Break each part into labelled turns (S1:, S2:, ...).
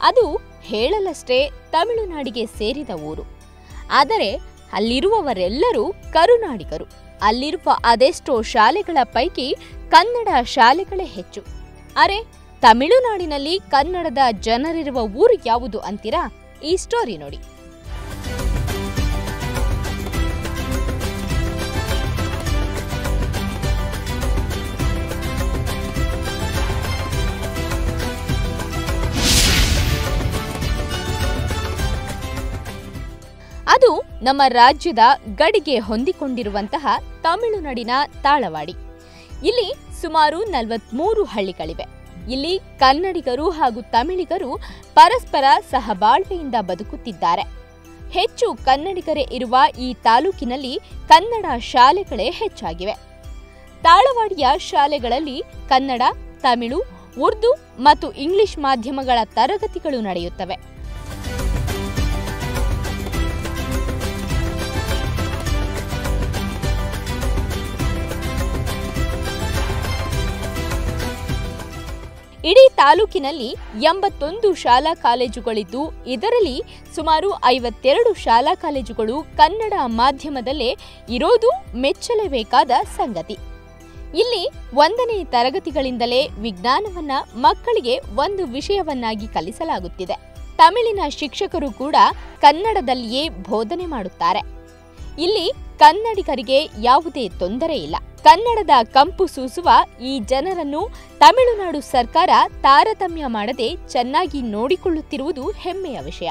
S1: ಅದು ಹೇಳಲಷ್ಟೇ ತಮಿಳುನಾಡಿಗೆ ಸೇರಿದ ಊರು ಆದರೆ ಅಲ್ಲಿರುವವರೆಲ್ಲರೂ ಕರುನಾಡಿಗರು ಅಲ್ಲಿರುವ ಅದೆಷ್ಟೋ ಶಾಲೆಗಳ ಪೈಕಿ ಕನ್ನಡ ಶಾಲೆಗಳೇ ಹೆಚ್ಚು ಅರೆ ತಮಿಳುನಾಡಿನಲ್ಲಿ ಕನ್ನಡದ ಜನರಿರುವ ಊರು ಯಾವುದು ಅಂತೀರಾ ಈ ಸ್ಟೋರಿ ನೋಡಿ ಅದು ನಮ್ಮ ರಾಜ್ಯದ ಗಡಿಗೆ ಹೊಂದಿಕೊಂಡಿರುವಂತಹ ತಮಿಳುನಾಡಿನ ತಾಳವಾಡಿ ಇಲ್ಲಿ ಸುಮಾರು ನಲವತ್ಮೂರು ಹಳ್ಳಿಗಳಿವೆ ಇಲ್ಲಿ ಕನ್ನಡಿಗರು ಹಾಗೂ ತಮಿಳಿಗರು ಪರಸ್ಪರ ಸಹಬಾಳ್ವೆಯಿಂದ ಬದುಕುತ್ತಿದ್ದಾರೆ ಹೆಚ್ಚು ಕನ್ನಡಿಗರೇ ಇರುವ ಈ ತಾಲೂಕಿನಲ್ಲಿ ಕನ್ನಡ ಶಾಲೆಗಳೇ ಹೆಚ್ಚಾಗಿವೆ ತಾಳವಾಡಿಯ ಶಾಲೆಗಳಲ್ಲಿ ಕನ್ನಡ ತಮಿಳು ಉರ್ದು ಮತ್ತು ಇಂಗ್ಲಿಷ್ ಮಾಧ್ಯಮಗಳ ತರಗತಿಗಳು ನಡೆಯುತ್ತವೆ ಇಡೀ ತಾಲೂಕಿನಲ್ಲಿ ಎಂಬತ್ತೊಂದು ಶಾಲಾ ಕಾಲೇಜುಗಳಿದ್ದು ಇದರಲ್ಲಿ ಸುಮಾರು ಐವತ್ತೆರಡು ಶಾಲಾ ಕಾಲೇಜುಗಳು ಕನ್ನಡ ಮಾಧ್ಯಮದಲ್ಲೇ ಇರೋದು ಮೆಚ್ಚಲೇಬೇಕಾದ ಸಂಗತಿ ಇಲ್ಲಿ ಒಂದನೇ ತರಗತಿಗಳಿಂದಲೇ ವಿಜ್ಞಾನವನ್ನ ಮಕ್ಕಳಿಗೆ ಒಂದು ವಿಷಯವನ್ನಾಗಿ ಕಲಿಸಲಾಗುತ್ತಿದೆ ತಮಿಳಿನ ಶಿಕ್ಷಕರು ಕೂಡ ಕನ್ನಡದಲ್ಲಿಯೇ ಬೋಧನೆ ಮಾಡುತ್ತಾರೆ ಇಲ್ಲಿ ಕನ್ನಡಿಗರಿಗೆ ಯಾವುದೇ ತೊಂದರೆ ಇಲ್ಲ ಕನ್ನಡದ ಕಂಪು ಸೂಸುವ ಈ ಜನರನ್ನು ತಮಿಳುನಾಡು ಸರ್ಕಾರ ತಾರತಮ್ಯ ಮಾಡದೆ ಚೆನ್ನಾಗಿ ನೋಡಿಕೊಳ್ಳುತ್ತಿರುವುದು ಹೆಮ್ಮೆಯ ವಿಷಯ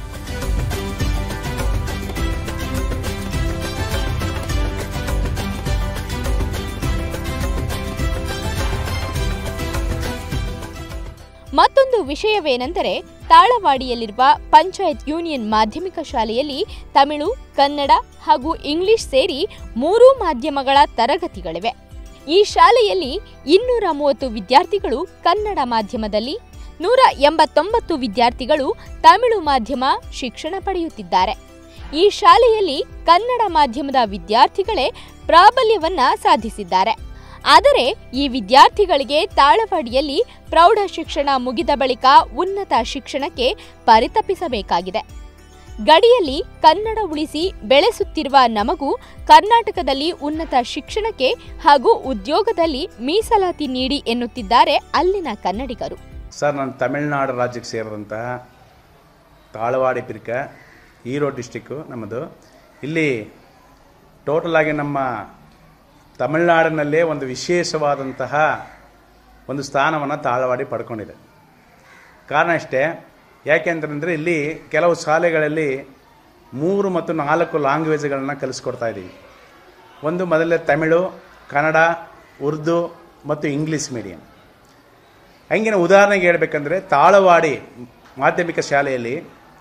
S1: ಮತ್ತೊಂದು ವಿಷಯವೇನೆಂದರೆ ತಾಳವಾಡಿಯಲ್ಲಿರುವ ಪಂಚಾಯತ್ ಯೂನಿಯನ್ ಮಾಧ್ಯಮಿಕ ಶಾಲೆಯಲ್ಲಿ ತಮಿಳು ಕನ್ನಡ ಹಾಗೂ ಇಂಗ್ಲಿಷ್ ಸೇರಿ ಮೂರೂ ಮಾಧ್ಯಮಗಳ ತರಗತಿಗಳಿವೆ ಈ ಶಾಲೆಯಲ್ಲಿ ಇನ್ನೂರ ಮೂವತ್ತು ವಿದ್ಯಾರ್ಥಿಗಳು ಕನ್ನಡ ಮಾಧ್ಯಮದಲ್ಲಿ ನೂರ ಎಂಬತ್ತೊಂಬತ್ತು ವಿದ್ಯಾರ್ಥಿಗಳು ತಮಿಳು ಮಾಧ್ಯಮ ಶಿಕ್ಷಣ ಪಡೆಯುತ್ತಿದ್ದಾರೆ ಈ ಶಾಲೆಯಲ್ಲಿ ಕನ್ನಡ ಮಾಧ್ಯಮದ ವಿದ್ಯಾರ್ಥಿಗಳೇ ಪ್ರಾಬಲ್ಯವನ್ನ ಸಾಧಿಸಿದ್ದಾರೆ ಆದರೆ ಈ ವಿದ್ಯಾರ್ಥಿಗಳಿಗೆ ತಾಳವಾಡಿಯಲ್ಲಿ ಪ್ರೌಢ ಶಿಕ್ಷಣ ಮುಗಿದ ಬಳಿಕ ಉನ್ನತ ಶಿಕ್ಷಣಕ್ಕೆ ಪರಿತಪಿಸಬೇಕಾಗಿದೆ ಗಡಿಯಲ್ಲಿ ಕನ್ನಡ ಉಳಿಸಿ ಬೆಳೆಸುತ್ತಿರುವ ನಮಗೂ ಕರ್ನಾಟಕದಲ್ಲಿ ಉನ್ನತ ಶಿಕ್ಷಣಕ್ಕೆ ಹಾಗೂ ಉದ್ಯೋಗದಲ್ಲಿ ಮೀಸಲಾತಿ ನೀಡಿ ಎನ್ನುತ್ತಿದ್ದಾರೆ ಅಲ್ಲಿನ ಕನ್ನಡಿಗರು
S2: ಸರ್ ನಾನು ತಮಿಳುನಾಡು ರಾಜ್ಯಕ್ಕೆ ಸೇರಿದಂತಹ ತಾಳವಾಡಿ ಪಿರ್ಕ ಈರೋಡ್ ಡಿಸ್ಟಿಕ್ಕು ನಮ್ಮದು ಇಲ್ಲಿ ಟೋಟಲ್ ಆಗಿ ನಮ್ಮ ತಮಿಳುನಾಡಿನಲ್ಲೇ ಒಂದು ವಿಶೇಷವಾದಂತಹ ಒಂದು ಸ್ಥಾನವನ್ನು ತಾಳವಾಡಿ ಪಡ್ಕೊಂಡಿದೆ ಕಾರಣ ಅಷ್ಟೇ ಯಾಕೆಂತಂದರೆ ಇಲ್ಲಿ ಕೆಲವು ಶಾಲೆಗಳಲ್ಲಿ ಮೂರು ಮತ್ತು ನಾಲ್ಕು ಲ್ಯಾಂಗ್ವೇಜ್ಗಳನ್ನು ಕಲಿಸ್ಕೊಡ್ತಾ ಇದ್ದೀವಿ ಒಂದು ಮೊದಲೇ ತಮಿಳು ಕನ್ನಡ ಉರ್ದು ಮತ್ತು ಇಂಗ್ಲೀಷ್ ಮೀಡಿಯಂ ಹಂಗಿನ ಉದಾಹರಣೆಗೆ ಹೇಳ್ಬೇಕಂದ್ರೆ ತಾಳವಾಡಿ ಮಾಧ್ಯಮಿಕ ಶಾಲೆಯಲ್ಲಿ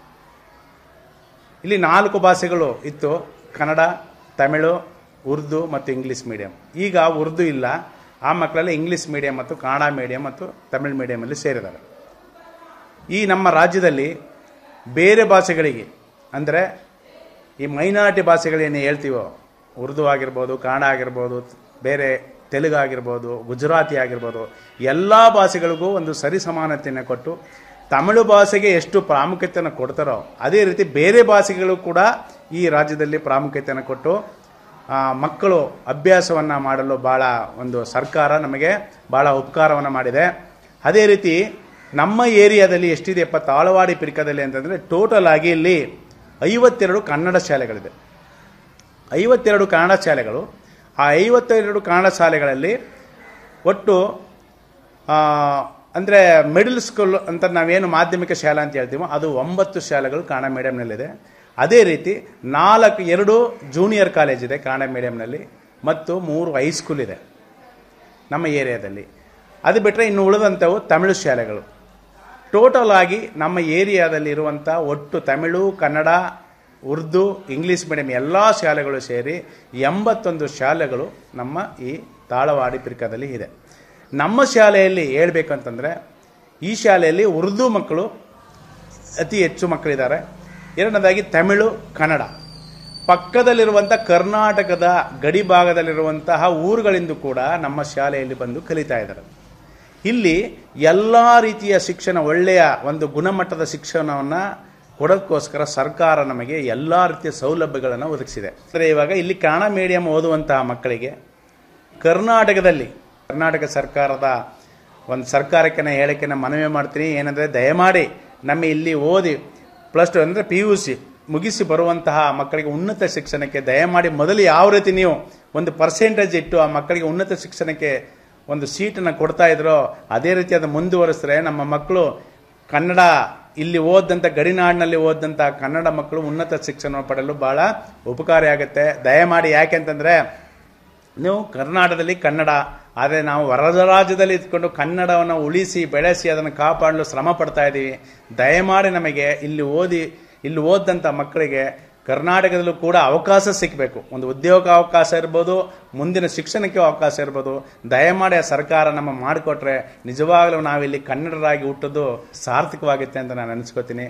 S2: ಇಲ್ಲಿ ನಾಲ್ಕು ಭಾಷೆಗಳು ಇತ್ತು ಕನ್ನಡ ತಮಿಳು ಉರ್ದು ಮತ್ತು ಇಂಗ್ಲೀಷ್ ಮೀಡಿಯಂ ಈಗ ಉರ್ದು ಇಲ್ಲ ಆ ಮಕ್ಕಳೆಲ್ಲ ಇಂಗ್ಲೀಷ್ ಮೀಡಿಯಂ ಮತ್ತು ಕನ್ನಡ ಮೀಡಿಯಂ ಮತ್ತು ತಮಿಳ್ ಮೀಡಿಯಮಲ್ಲಿ ಸೇರಿದ್ದಾರೆ ಈ ನಮ್ಮ ರಾಜ್ಯದಲ್ಲಿ ಬೇರೆ ಭಾಷೆಗಳಿಗೆ ಅಂದರೆ ಈ ಮೈನಾರಿಟಿ ಭಾಷೆಗಳೇನು ಹೇಳ್ತೀವೋ ಉರ್ದು ಆಗಿರ್ಬೋದು ಕನ್ನಡ ಆಗಿರ್ಬೋದು ಬೇರೆ ತೆಲುಗು ಆಗಿರ್ಬೋದು ಗುಜರಾತಿ ಆಗಿರ್ಬೋದು ಎಲ್ಲ ಭಾಷೆಗಳಿಗೂ ಒಂದು ಸರಿ ಸಮಾನತೆಯನ್ನು ಕೊಟ್ಟು ತಮಿಳು ಭಾಷೆಗೆ ಎಷ್ಟು ಪ್ರಾಮುಖ್ಯತೆಯನ್ನು ಕೊಡ್ತಾರೋ ಅದೇ ರೀತಿ ಬೇರೆ ಭಾಷೆಗಳು ಕೂಡ ಈ ರಾಜ್ಯದಲ್ಲಿ ಪ್ರಾಮುಖ್ಯತೆಯನ್ನು ಕೊಟ್ಟು ಆ, ಮಕ್ಕಳು ಅಭ್ಯಾಸವನ್ನು ಮಾಡಲು ಭಾಳ ಒಂದು ಸರ್ಕಾರ ನಮಗೆ ಭಾಳ ಉಪಕಾರವನ್ನು ಮಾಡಿದೆ ಅದೇ ರೀತಿ ನಮ್ಮ ಏರಿಯಾದಲ್ಲಿ ಎಷ್ಟಿದೆಯಪ್ಪ ತಾಳವಾಡಿ ಪಿರಿಕದಲ್ಲಿ ಅಂತಂದರೆ ಟೋಟಲ್ ಆಗಿ ಇಲ್ಲಿ ಐವತ್ತೆರಡು ಕನ್ನಡ ಶಾಲೆಗಳಿದೆ ಐವತ್ತೆರಡು ಕನ್ನಡ ಶಾಲೆಗಳು ಆ ಐವತ್ತೆರಡು ಕನ್ನಡ ಶಾಲೆಗಳಲ್ಲಿ ಒಟ್ಟು ಅಂದರೆ ಮಿಡಲ್ ಸ್ಕೂಲ್ ಅಂತ ನಾವೇನು ಮಾಧ್ಯಮಿಕ ಶಾಲೆ ಅಂತ ಹೇಳ್ತೀವೋ ಅದು ಒಂಬತ್ತು ಶಾಲೆಗಳು ಕನ್ನಡ ಮೀಡಿಯಂನಲ್ಲಿದೆ ಅದೇ ರೀತಿ ನಾಲ್ಕು ಎರಡು ಜೂನಿಯರ್ ಕಾಲೇಜ್ ಇದೆ ಕನ್ನಡ ಮೀಡಿಯಂನಲ್ಲಿ ಮತ್ತು ಮೂರು ಹೈಸ್ಕೂಲ್ ಇದೆ ನಮ್ಮ ಏರಿಯಾದಲ್ಲಿ ಅದು ಬಿಟ್ಟರೆ ಇನ್ನು ಉಳಿದಂಥವು ತಮಿಳು ಶಾಲೆಗಳು ಟೋಟಲ್ ಆಗಿ ನಮ್ಮ ಏರಿಯಾದಲ್ಲಿ ಇರುವಂಥ ಒಟ್ಟು ತಮಿಳು ಕನ್ನಡ ಉರ್ದು ಇಂಗ್ಲೀಷ್ ಮೀಡಿಯಂ ಎಲ್ಲ ಶಾಲೆಗಳು ಸೇರಿ ಎಂಬತ್ತೊಂದು ಶಾಲೆಗಳು ನಮ್ಮ ಈ ತಾಳವಾಡಿ ಪಿರ್ಕದಲ್ಲಿ ಇದೆ ನಮ್ಮ ಶಾಲೆಯಲ್ಲಿ ಹೇಳ್ಬೇಕಂತಂದರೆ ಈ ಶಾಲೆಯಲ್ಲಿ ಉರ್ದು ಮಕ್ಕಳು ಅತಿ ಹೆಚ್ಚು ಮಕ್ಕಳಿದ್ದಾರೆ ಎರಡನೇದಾಗಿ ತಮಿಳು ಕನ್ನಡ ಪಕ್ಕದಲ್ಲಿರುವಂಥ ಕರ್ನಾಟಕದ ಗಡಿ ಭಾಗದಲ್ಲಿರುವಂತಹ ಊರುಗಳಿಂದ ಕೂಡ ನಮ್ಮ ಶಾಲೆಯಲ್ಲಿ ಬಂದು ಕಲಿತಾ ಇದ್ದಾರೆ ಇಲ್ಲಿ ಎಲ್ಲ ರೀತಿಯ ಶಿಕ್ಷಣ ಒಳ್ಳೆಯ ಒಂದು ಗುಣಮಟ್ಟದ ಶಿಕ್ಷಣವನ್ನು ಕೊಡೋದಕ್ಕೋಸ್ಕರ ಸರ್ಕಾರ ನಮಗೆ ಎಲ್ಲ ರೀತಿಯ ಸೌಲಭ್ಯಗಳನ್ನು ಒದಗಿಸಿದೆ ಅಂದರೆ ಇವಾಗ ಇಲ್ಲಿ ಕನ್ನಡ ಮೀಡಿಯಂ ಓದುವಂತಹ ಮಕ್ಕಳಿಗೆ ಕರ್ನಾಟಕದಲ್ಲಿ ಕರ್ನಾಟಕ ಸರ್ಕಾರದ ಒಂದು ಸರ್ಕಾರಕ್ಕೆ ನಾನು ಹೇಳಕ್ಕೆ ನಾನು ಮನವಿ ಮಾಡ್ತೀನಿ ಏನಂದರೆ ದಯಮಾಡಿ ನಮ್ಮ ಇಲ್ಲಿ ಓದಿ ಪ್ಲಸ್ ಟು ಅಂದರೆ ಪಿ ಯು ಸಿ ಮುಗಿಸಿ ಬರುವಂತಹ ಮಕ್ಕಳಿಗೆ ಉನ್ನತ ಶಿಕ್ಷಣಕ್ಕೆ ದಯಮಾಡಿ ಮೊದಲು ಯಾವ ರೀತಿ ನೀವು ಒಂದು ಪರ್ಸೆಂಟೇಜ್ ಇಟ್ಟು ಆ ಮಕ್ಕಳಿಗೆ ಉನ್ನತ ಶಿಕ್ಷಣಕ್ಕೆ ಒಂದು ಸೀಟನ್ನು ಕೊಡ್ತಾ ಇದ್ರೋ ಅದೇ ರೀತಿ ಅದು ಮುಂದುವರಿಸಿದ್ರೆ ನಮ್ಮ ಮಕ್ಕಳು ಕನ್ನಡ ಇಲ್ಲಿ ಓದಂಥ ಗಡಿನಾಡಿನಲ್ಲಿ ಓದಂಥ ಕನ್ನಡ ಮಕ್ಕಳು ಉನ್ನತ ಶಿಕ್ಷಣ ಪಡೆಯಲು ಬಹಳ ಉಪಕಾರಿಯಾಗುತ್ತೆ ದಯಮಾಡಿ ಯಾಕೆಂತಂದರೆ ನೀವು ಕರ್ನಾಟಕದಲ್ಲಿ ಕನ್ನಡ ಆದರೆ ನಾವು ಹೊರ ರಾಜ್ಯದಲ್ಲಿ ಇದ್ಕೊಂಡು ಕನ್ನಡವನ್ನು ಉಳಿಸಿ ಬೆಳೆಸಿ ಅದನ್ನು ಕಾಪಾಡಲು ಶ್ರಮ ಪಡ್ತಾ ಇದ್ದೀವಿ ದಯಮಾಡಿ ನಮಗೆ ಇಲ್ಲಿ ಓದಿ ಇಲ್ಲಿ ಓದಂಥ ಮಕ್ಕಳಿಗೆ ಕರ್ನಾಟಕದಲ್ಲೂ ಕೂಡ ಅವಕಾಶ ಸಿಕ್ಕಬೇಕು ಒಂದು ಉದ್ಯೋಗ ಅವಕಾಶ ಇರ್ಬೋದು ಮುಂದಿನ ಶಿಕ್ಷಣಕ್ಕೆ ಅವಕಾಶ ಇರ್ಬೋದು ದಯಮಾಡಿ ಆ ಸರ್ಕಾರ ನಮ್ಮ ಮಾಡಿಕೊಟ್ರೆ ನಿಜವಾಗಲೂ ನಾವಿಲ್ಲಿ ಕನ್ನಡರಾಗಿ ಹುಟ್ಟೋದು ಸಾರ್ಥಕವಾಗುತ್ತೆ ಅಂತ ನಾನು ಅನಿಸ್ಕೋತೀನಿ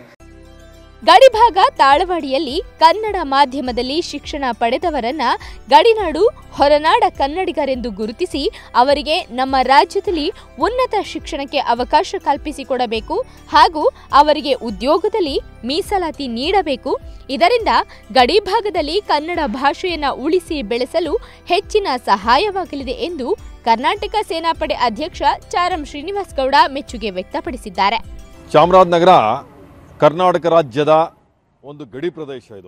S1: ಗಡಿಭಾಗ ತಾಳವಾಡಿಯಲ್ಲಿ ಕನ್ನಡ ಮಾಧ್ಯಮದಲ್ಲಿ ಶಿಕ್ಷಣ ಪಡೆದವರನ್ನ ಗಡಿನಾಡು ಹೊರನಾಡ ಕನ್ನಡಿಗರೆಂದು ಗುರುತಿಸಿ ಅವರಿಗೆ ನಮ್ಮ ರಾಜ್ಯದಲ್ಲಿ ಉನ್ನತ ಶಿಕ್ಷಣಕ್ಕೆ ಅವಕಾಶ ಕಲ್ಪಿಸಿಕೊಡಬೇಕು ಹಾಗೂ ಅವರಿಗೆ ಉದ್ಯೋಗದಲ್ಲಿ ಮೀಸಲಾತಿ ನೀಡಬೇಕು ಇದರಿಂದ ಗಡಿಭಾಗದಲ್ಲಿ ಕನ್ನಡ ಭಾಷೆಯನ್ನ ಉಳಿಸಿ ಬೆಳೆಸಲು ಹೆಚ್ಚಿನ ಸಹಾಯವಾಗಲಿದೆ ಎಂದು ಕರ್ನಾಟಕ ಸೇನಾಪಡೆ ಅಧ್ಯಕ್ಷ ಚಾರಂ ಶ್ರೀನಿವಾಸ್ ಗೌಡ ಮೆಚ್ಚುಗೆ ವ್ಯಕ್ತಪಡಿಸಿದ್ದಾರೆ
S3: ಚಾಮರಾಜನಗರ ಕರ್ನಾಟಕ ರಾಜ್ಯದ ಒಂದು ಗಡಿ ಪ್ರದೇಶ ಇದು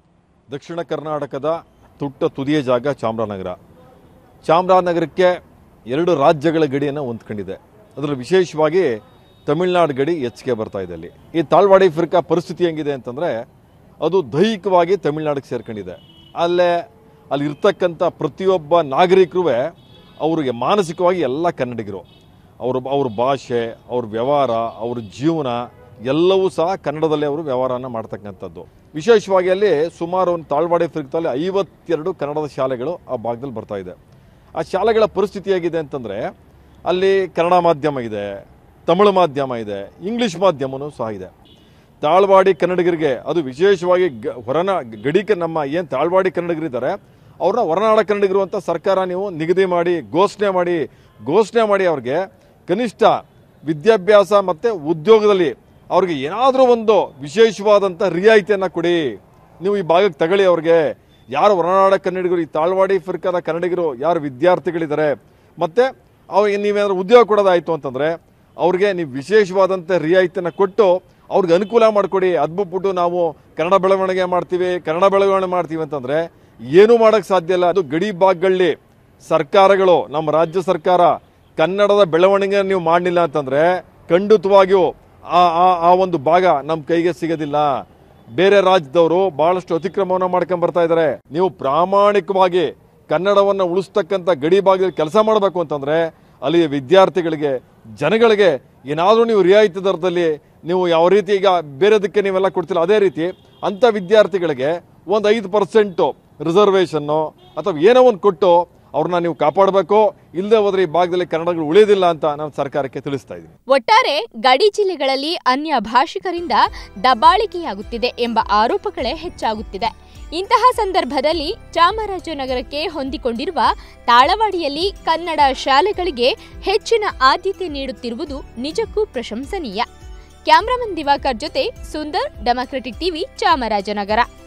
S3: ದಕ್ಷಿಣ ಕರ್ನಾಟಕದ ತುಟ್ಟ ತುದಿಯ ಜಾಗ ಚಾಮರಾಜನಗರ ಚಾಮರಾಜನಗರಕ್ಕೆ ಎರಡು ರಾಜ್ಯಗಳ ಗಡಿಯನ್ನು ಹೊಂದ್ಕೊಂಡಿದೆ ಅದರಲ್ಲಿ ವಿಶೇಷವಾಗಿ ತಮಿಳುನಾಡು ಗಡಿ ಹೆಚ್ಚಿಗೆ ಬರ್ತಾ ಇದೆ ಅಲ್ಲಿ ಈ ತಾಳ್ವಾಡಿ ಫಿರ್ಕಾ ಪರಿಸ್ಥಿತಿ ಹೆಂಗಿದೆ ಅಂತಂದರೆ ಅದು ದೈಹಿಕವಾಗಿ ತಮಿಳುನಾಡಿಗೆ ಸೇರ್ಕೊಂಡಿದೆ ಅಲ್ಲೇ ಅಲ್ಲಿ ಇರ್ತಕ್ಕಂಥ ಪ್ರತಿಯೊಬ್ಬ ನಾಗರಿಕರು ಅವರಿಗೆ ಮಾನಸಿಕವಾಗಿ ಎಲ್ಲ ಕನ್ನಡಿಗರು ಅವ್ರ ಅವ್ರ ಭಾಷೆ ಅವ್ರ ವ್ಯವಹಾರ ಅವ್ರ ಜೀವನ ಎಲ್ಲವೂ ಸಹ ಕನ್ನಡದಲ್ಲಿ ಅವರು ವ್ಯವಹಾರನ ಮಾಡ್ತಕ್ಕಂಥದ್ದು ವಿಶೇಷವಾಗಿ ಅಲ್ಲಿ ಸುಮಾರು ಒಂದು ತಾಳ್ವಾಡಿ ಫಿರ್ಕದಲ್ಲಿ ಐವತ್ತೆರಡು ಕನ್ನಡದ ಶಾಲೆಗಳು ಆ ಭಾಗದಲ್ಲಿ ಬರ್ತಾ ಇದೆ ಆ ಶಾಲೆಗಳ ಪರಿಸ್ಥಿತಿ ಹೇಗಿದೆ ಅಂತಂದರೆ ಅಲ್ಲಿ ಕನ್ನಡ ಮಾಧ್ಯಮ ಇದೆ ತಮಿಳು ಮಾಧ್ಯಮ ಇದೆ ಇಂಗ್ಲೀಷ್ ಮಾಧ್ಯಮನೂ ಸಹ ಇದೆ ತಾಳ್ವಾಡಿ ಕನ್ನಡಿಗರಿಗೆ ಅದು ವಿಶೇಷವಾಗಿ ಗ ಹೊರನ ಗಡಿಕ ನಮ್ಮ ಏನು ತಾಳ್ವಾಡಿ ಕನ್ನಡಿಗರಿದ್ದಾರೆ ಅವ್ರನ್ನ ಹೊರನಾಡ ಕನ್ನಡಿಗರು ಅಂತ ಸರ್ಕಾರ ನೀವು ನಿಗದಿ ಮಾಡಿ ಘೋಷಣೆ ಮಾಡಿ ಘೋಷಣೆ ಮಾಡಿ ಅವ್ರಿಗೆ ಕನಿಷ್ಠ ವಿದ್ಯಾಭ್ಯಾಸ ಮತ್ತು ಉದ್ಯೋಗದಲ್ಲಿ ಅವ್ರಿಗೆ ಏನಾದರೂ ಒಂದು ವಿಶೇಷವಾದಂಥ ರಿಯಾಯಿತಿಯನ್ನು ಕೊಡಿ ನೀವು ಈ ಭಾಗಕ್ಕೆ ತಗೊಳ್ಳಿ ಅವ್ರಿಗೆ ಯಾರು ಹೊರನಾಡ ಕನ್ನಡಿಗರು ಈ ತಾಳ್ವಾಡಿ ಫಿರ್ಕಾದ ಕನ್ನಡಿಗರು ಯಾರು ವಿದ್ಯಾರ್ಥಿಗಳಿದ್ದಾರೆ ಮತ್ತು ಅವ್ರಿಗೆ ನೀವೇನಾದ್ರು ಉದ್ಯೋಗ ಕೊಡೋದಾಯಿತು ಅಂತಂದರೆ ಅವ್ರಿಗೆ ನೀವು ವಿಶೇಷವಾದಂಥ ರಿಯಾಯಿತಿಯನ್ನು ಕೊಟ್ಟು ಅವ್ರಿಗೆ ಅನುಕೂಲ ಮಾಡಿಕೊಡಿ ಅದ್ಬಿಟ್ಬಿಟ್ಟು ನಾವು ಕನ್ನಡ ಬೆಳವಣಿಗೆ ಮಾಡ್ತೀವಿ ಕನ್ನಡ ಬೆಳವಣಿಗೆ ಮಾಡ್ತೀವಿ ಅಂತಂದರೆ ಏನೂ ಮಾಡೋಕ್ಕೆ ಸಾಧ್ಯ ಇಲ್ಲ ಅದು ಗಡಿ ಭಾಗಗಳಲ್ಲಿ ಸರ್ಕಾರಗಳು ನಮ್ಮ ರಾಜ್ಯ ಸರ್ಕಾರ ಕನ್ನಡದ ಬೆಳವಣಿಗೆ ನೀವು ಮಾಡಲಿಲ್ಲ ಅಂತಂದರೆ ಖಂಡಿತವಾಗಿಯೂ ಆ ಆ- ಆ ಒಂದು ಭಾಗ ನಮ್ಮ ಕೈಗೆ ಸಿಗೋದಿಲ್ಲ ಬೇರೆ ರಾಜ್ಯದವರು ಬಹಳಷ್ಟು ಅತಿಕ್ರಮವನ್ನು ಮಾಡ್ಕೊಂಡ್ ಬರ್ತಾ ಇದ್ದಾರೆ ನೀವು ಪ್ರಾಮಾಣಿಕವಾಗಿ ಕನ್ನಡವನ್ನು ಉಳಿಸ್ತಕ್ಕಂಥ ಗಡಿ ಭಾಗದಲ್ಲಿ ಕೆಲಸ ಮಾಡಬೇಕು ಅಂತಂದ್ರೆ ಅಲ್ಲಿ ವಿದ್ಯಾರ್ಥಿಗಳಿಗೆ ಜನಗಳಿಗೆ ಏನಾದರೂ ನೀವು ರಿಯಾಯಿತಿ ದರದಲ್ಲಿ ನೀವು ಯಾವ ರೀತಿ ಈಗ ಬೇರೆದಕ್ಕೆ ನೀವೆಲ್ಲ ಕೊಡ್ತಿಲ್ಲ ಅದೇ ರೀತಿ ಅಂಥ ವಿದ್ಯಾರ್ಥಿಗಳಿಗೆ ಒಂದು ಐದು ಪರ್ಸೆಂಟು ರಿಸರ್ವೇಷನ್ನು ಅಥವಾ ಏನೋ ಒಂದು ಕೊಟ್ಟು ಅವ್ರನ್ನ ನೀವು ಕಾಪಾಡಬೇಕು ಇಲ್ಲದೆ ಹೋದ್ರೆ ಈ ಭಾಗದಲ್ಲಿ ಕನ್ನಡಗಳು ಉಳಿಯೋದಿಲ್ಲ ಅಂತ ನಾನು ಸರ್ಕಾರಕ್ಕೆ ತಿಳಿಸ್ತಾ ಇದ್ದೀನಿ
S1: ಒಟ್ಟಾರೆ ಗಡಿ ಜಿಲ್ಲೆಗಳಲ್ಲಿ ಅನ್ಯ ಭಾಷಿಕರಿಂದ ದಬ್ಬಾಳಿಕೆಯಾಗುತ್ತಿದೆ ಎಂಬ ಆರೋಪಗಳೇ ಹೆಚ್ಚಾಗುತ್ತಿದೆ ಇಂತಹ ಸಂದರ್ಭದಲ್ಲಿ ಚಾಮರಾಜನಗರಕ್ಕೆ ಹೊಂದಿಕೊಂಡಿರುವ ತಾಳವಾಡಿಯಲ್ಲಿ ಕನ್ನಡ ಶಾಲೆಗಳಿಗೆ ಹೆಚ್ಚಿನ ಆದ್ಯತೆ ನೀಡುತ್ತಿರುವುದು ನಿಜಕ್ಕೂ ಪ್ರಶಂಸನೀಯ ಕ್ಯಾಮರಾಮನ್ ದಿವಾಕರ್ ಜೊತೆ ಸುಂದರ್ ಡೆಮಾಕ್ರೆಟಿಕ್ ಟಿವಿ ಚಾಮರಾಜನಗರ